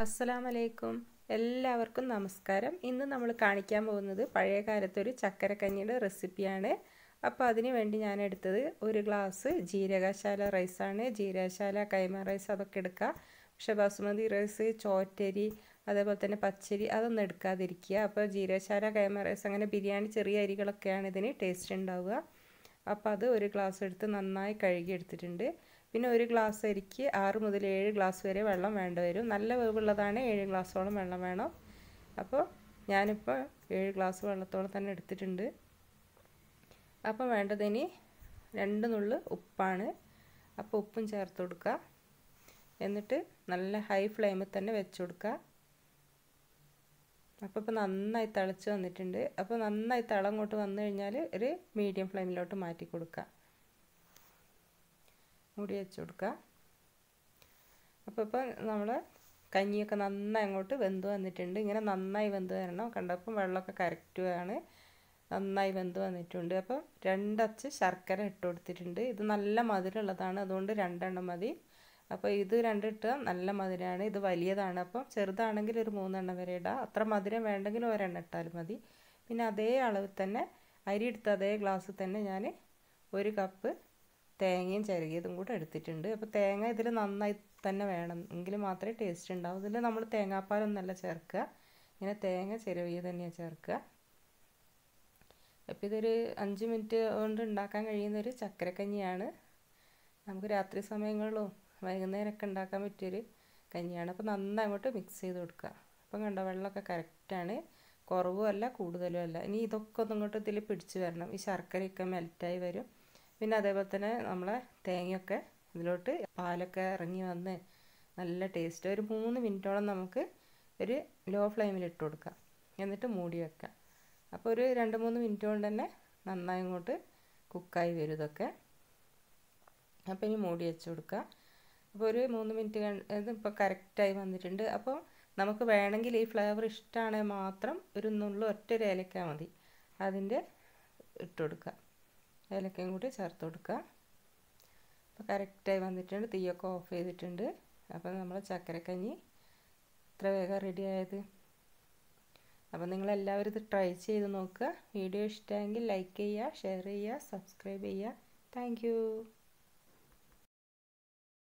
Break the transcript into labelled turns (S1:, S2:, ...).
S1: അസ്സലാമു അലൈക്കും എല്ലാവർക്കും നമസ്കാരം ഇന്ന് നമ്മൾ കാണിക്കാൻ പോകുന്നത് പഴയ കാലത്തൊരു ചക്കരക്കഞ്ഞിയുടെ റെസിപ്പിയാണ് അപ്പോൾ അതിന് വേണ്ടി ഞാൻ എടുത്തത് ഒരു ഗ്ലാസ് ജീരകശാല റൈസാണ് ജീരകശാല കൈമ റൈസ് അതൊക്കെ എടുക്കുക പക്ഷേ ബസുമതി റൈസ് ചോറ്റരി അതേപോലെ തന്നെ പച്ചരി അതൊന്നും എടുക്കാതിരിക്കുക അപ്പോൾ ജീരകശാല കൈമ റൈസ് അങ്ങനെ ബിരിയാണി ചെറിയ അരികളൊക്കെയാണ് ഇതിന് ടേസ്റ്റ് ഉണ്ടാവുക അപ്പോൾ അത് ഒരു ഗ്ലാസ് എടുത്ത് നന്നായി കഴുകി എടുത്തിട്ടുണ്ട് പിന്നെ ഒരു ഗ്ലാസ് അരിക്ക് ആറ് മുതൽ ഏഴ് ഗ്ലാസ് വരെ വെള്ളം വേണ്ടി വരും നല്ല വേവുള്ളതാണ് ഏഴ് ഗ്ലാസ്സോളം വെള്ളം വേണം അപ്പോൾ ഞാനിപ്പോൾ ഏഴ് ഗ്ലാസ് വെള്ളത്തോളം തന്നെ എടുത്തിട്ടുണ്ട് അപ്പോൾ വേണ്ടതിന് രണ്ട് നുള്ളു ഉപ്പാണ് അപ്പോൾ ഉപ്പും ചേർത്ത് കൊടുക്കുക എന്നിട്ട് നല്ല ഹൈ ഫ്ലെയിമിൽ തന്നെ വെച്ച് കൊടുക്കുക അപ്പോൾ ഇപ്പോൾ നന്നായി തിളച്ച് വന്നിട്ടുണ്ട് അപ്പോൾ നന്നായി തിളം അങ്ങോട്ട് വന്നു കഴിഞ്ഞാൽ ഒരു മീഡിയം ഫ്ലെയിമിലോട്ട് മാറ്റി കൊടുക്കുക മൂടി വെച്ച് കൊടുക്കുക അപ്പോൾ ഇപ്പോൾ നമ്മൾ കഞ്ഞിയൊക്കെ നന്നായി അങ്ങോട്ട് വെന്ത് വന്നിട്ടുണ്ട് ഇങ്ങനെ നന്നായി വെന്ത് വരണം കണ്ടപ്പം വെള്ളമൊക്കെ കറക്റ്റ് ആണ് നന്നായി വെന്ത് വന്നിട്ടുണ്ട് അപ്പോൾ രണ്ടച്ച് ശർക്കര ഇട്ട് കൊടുത്തിട്ടുണ്ട് ഇത് നല്ല മധുരമുള്ളതാണ് അതുകൊണ്ട് രണ്ടെണ്ണം മതി അപ്പോൾ ഇത് രണ്ടിട്ട് നല്ല മധുരമാണ് ഇത് വലിയതാണ് അപ്പം ചെറുതാണെങ്കിൽ ഒരു മൂന്നെണ്ണം വരെ ഇടാം അത്ര മധുരം വേണ്ടെങ്കിൽ ഒരെണ്ണം ഇട്ടാലും മതി പിന്നെ അതേ അളവിൽ തന്നെ അരി എടുത്ത അതേ ഗ്ലാസ്സിൽ തന്നെ ഞാൻ ഒരു കപ്പ് തേങ്ങയും ചിരകിയതും കൂടെ എടുത്തിട്ടുണ്ട് അപ്പോൾ തേങ്ങ ഇതിൽ നന്നായി തന്നെ വേണം എങ്കിൽ മാത്രമേ ടേസ്റ്റ് ഉണ്ടാവും ഇതിൽ നമ്മൾ തേങ്ങാപ്പാലൊന്നല്ല ചേർക്കുക ഇങ്ങനെ തേങ്ങ ചിരവിയത് തന്നെയാണ് ചേർക്കുക അപ്പോൾ ഇതൊരു അഞ്ച് മിനിറ്റ് കൊണ്ട് ഉണ്ടാക്കാൻ കഴിയുന്നൊരു ചക്കരക്കഞ്ഞിയാണ് നമുക്ക് രാത്രി സമയങ്ങളിലും വൈകുന്നേരമൊക്കെ ഉണ്ടാക്കാൻ പറ്റിയൊരു കഞ്ഞിയാണ് അപ്പോൾ നന്നായി അങ്ങോട്ട് മിക്സ് ചെയ്ത് കൊടുക്കുക അപ്പം കണ്ടോ വെള്ളമൊക്കെ കറക്റ്റാണ് കുറവും അല്ല കൂടുതലും അല്ല ഇനി ഇതൊക്കെ ഒന്നും ഇങ്ങോട്ട് ഇതിൽ പിടിച്ച് വരണം ഈ ശർക്കരയൊക്കെ മെൽറ്റായി വരും പിന്നെ അതേപോലെ തന്നെ നമ്മളെ തേങ്ങയൊക്കെ ഇതിലോട്ട് പാലൊക്കെ ഇറങ്ങി വന്ന് നല്ല ടേസ്റ്റ് ഒരു മൂന്ന് മിനിറ്റോളം നമുക്ക് ഒരു ലോ ഫ്ലെയിമിൽ ഇട്ട് കൊടുക്കാം എന്നിട്ട് മൂടി വെക്കാം അപ്പോൾ ഒരു രണ്ട് മൂന്ന് മിനിറ്റ് കൊണ്ട് തന്നെ നന്നായി ഇങ്ങോട്ട് കുക്കായി വരും ഇതൊക്കെ അപ്പോൾ ഇനി മൂടി വെച്ച് കൊടുക്കുക അപ്പോൾ ഒരു മൂന്ന് മിനിറ്റ് ഇതിപ്പോൾ കറക്റ്റായി വന്നിട്ടുണ്ട് അപ്പോൾ നമുക്ക് വേണമെങ്കിൽ ഈ ഫ്ലേവർ ഇഷ്ടമാണെങ്കിൽ മാത്രം ഒരു നുള്ളു ഒറ്റ ഒരു ഏലക്ക മതി അതിൻ്റെ ഇട്ട് കൊടുക്കുക ഏലക്കയും കൂടി ചേർത്ത് കൊടുക്കുക അപ്പോൾ കറക്റ്റായി വന്നിട്ടുണ്ട് തീയൊക്കെ ഓഫ് ചെയ്തിട്ടുണ്ട് അപ്പോൾ നമ്മൾ ചക്കരക്കഞ്ഞി ഇത്ര വേഗം റെഡി ആയത് അപ്പോൾ നിങ്ങളെല്ലാവരും ഇത് ട്രൈ ചെയ്ത് നോക്കുക വീഡിയോ ഇഷ്ടമെങ്കിൽ ലൈക്ക് ചെയ്യുക ഷെയർ ചെയ്യുക സബ്സ്ക്രൈബ് ചെയ്യുക താങ്ക്